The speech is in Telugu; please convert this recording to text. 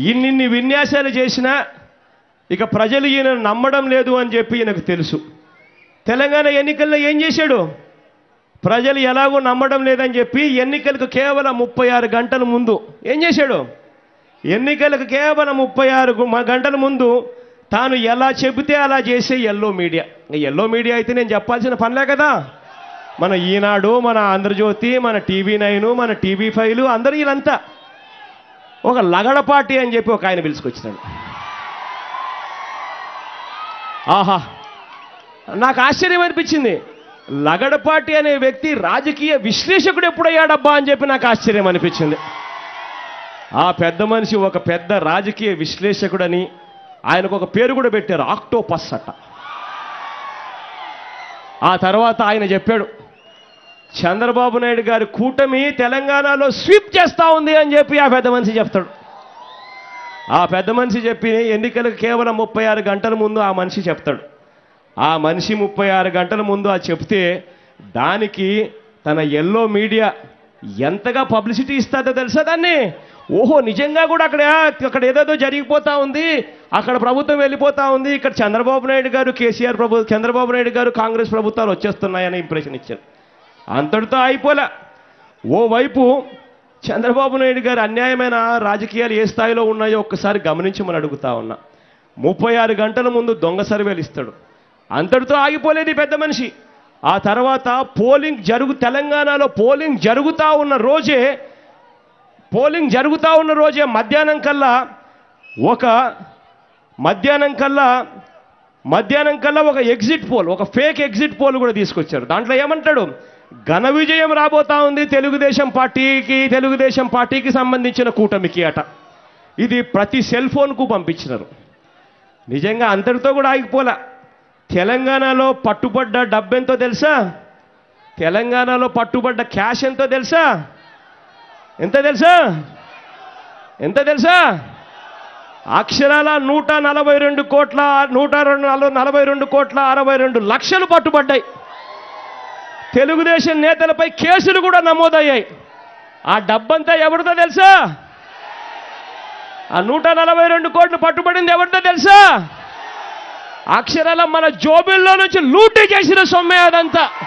ఇన్నిన్ని విన్యాసాలు చేసినా ఇక ప్రజలు ఈయన నమ్మడం లేదు అని చెప్పి ఈయనకు తెలుసు తెలంగాణ ఎన్నికల్లో ఏం చేశాడు ప్రజలు ఎలాగో నమ్మడం లేదని చెప్పి ఎన్నికలకు కేవలం ముప్పై ఆరు గంటల ముందు ఏం చేశాడు ఎన్నికలకు కేవలం ముప్పై ఆరు గు- మ- గంటల ముందు తాను ఎలా చెబితే అలా చేసే ఎల్లో మీడియా ఎల్లో మీడియా అయితే నేను చెప్పాల్సిన పనిలే కదా మన ఈనాడు మన ఆంధ్రజ్యోతి మన టీవీ నైన్ మన టీవీ ఫైవ్ అందరూ వీళ్ళంతా ఒక లగడపాటి అని చెప్పి ఒక ఆయన పిలుచుకొచ్చినాడు ఆహా నాకు ఆశ్చర్యం అనిపించింది లగడపాటి అనే వ్యక్తి రాజకీయ విశ్లేషకుడు ఎప్పుడయ్యాడబ్బా అని చెప్పి నాకు ఆశ్చర్యం అనిపించింది ఆ పెద్ద మనిషి ఒక పెద్ద రాజకీయ విశ్లేషకుడని ఆయనకు ఒక పేరు కూడా పెట్టారు ఆక్టోపస్ అట్ట ఆ తర్వాత ఆయన చెప్పాడు చంద్రబాబు నాయుడు గారి కూటమి తెలంగాణలో స్వీప్ చేస్తా ఉంది అని చెప్పి ఆ పెద్ద మనిషి చెప్తాడు ఆ పెద్ద మనిషి చెప్పి ఎన్నికలకు కేవలం ముప్పై ఆరు గంటల ముందు ఆ మనిషి చెప్తాడు ఆ మనిషి ముప్పై ఆరు గంటల ముందు ఆ చెప్తే దానికి తన ఎల్లో మీడియా ఎంతగా పబ్లిసిటీ ఇస్తుందో తెలుసా దాన్ని ఓహో నిజంగా కూడా అక్కడ అక్కడ ఏదేదో జరిగిపోతా ఉంది అక్కడ ప్రభుత్వం వెళ్ళిపోతా ఉంది ఇక్కడ చంద్రబాబు నాయుడు గారు కేసీఆర్ ప్రభు చంద్రబాబు నాయుడు గారు కాంగ్రెస్ ప్రభుత్వాలు వచ్చేస్తున్నాయని ఇంప్రెషన్ ఇచ్చారు అంతటితో అయిపోలే ఓవైపు చంద్రబాబు నాయుడు గారు అన్యాయమైన రాజకీయాలు ఏ స్థాయిలో ఉన్నాయో ఒక్కసారి గమనించమని అడుగుతా ఉన్నా ముప్పై ఆరు గంటల ముందు దొంగ సర్వేలు ఇస్తాడు అంతటితో ఆగిపోలేదు ఈ పెద్ద మనిషి ఆ తర్వాత పోలింగ్ జరుగు తెలంగాణలో పోలింగ్ జరుగుతూ ఉన్న రోజే పోలింగ్ జరుగుతూ ఉన్న రోజే మధ్యాహ్నం కల్లా ఒక మధ్యాహ్నం కల్లా మధ్యాహ్నం కల్లా ఒక ఎగ్జిట్ పోల్ ఒక ఫేక్ ఎగ్జిట్ పోల్ కూడా తీసుకొచ్చారు దాంట్లో ఏమంటాడు ఘన విజయం రాబోతా ఉంది తెలుగుదేశం పార్టీకి తెలుగుదేశం పార్టీకి సంబంధించిన కూటమికి అట ఇది ప్రతి సెల్ ఫోన్కు పంపించినారు నిజంగా అంతటితో కూడా ఆగిపోలే తెలంగాణలో పట్టుబడ్డ డబ్బెంతో తెలుసా తెలంగాణలో పట్టుబడ్డ క్యాష్ ఎంతో తెలుసా ఎంత తెలుసా ఎంత తెలుసా అక్షరాల నూట నలభై రెండు కోట్ల నూట రెండు నలభై నలభై రెండు కోట్ల అరవై రెండు లక్షలు పట్టుబడ్డాయి తెలుగుదేశం నేతలపై కేసులు కూడా నమోదయ్యాయి ఆ డబ్బంతా ఎవరిదో తెలుసా ఆ నూట నలభై రెండు కోట్లు పట్టుబడింది ఎవరిదో తెలుసా అక్షరాల మన జోబిల్లో నుంచి లూటీ చేసిన సొమ్మే అదంతా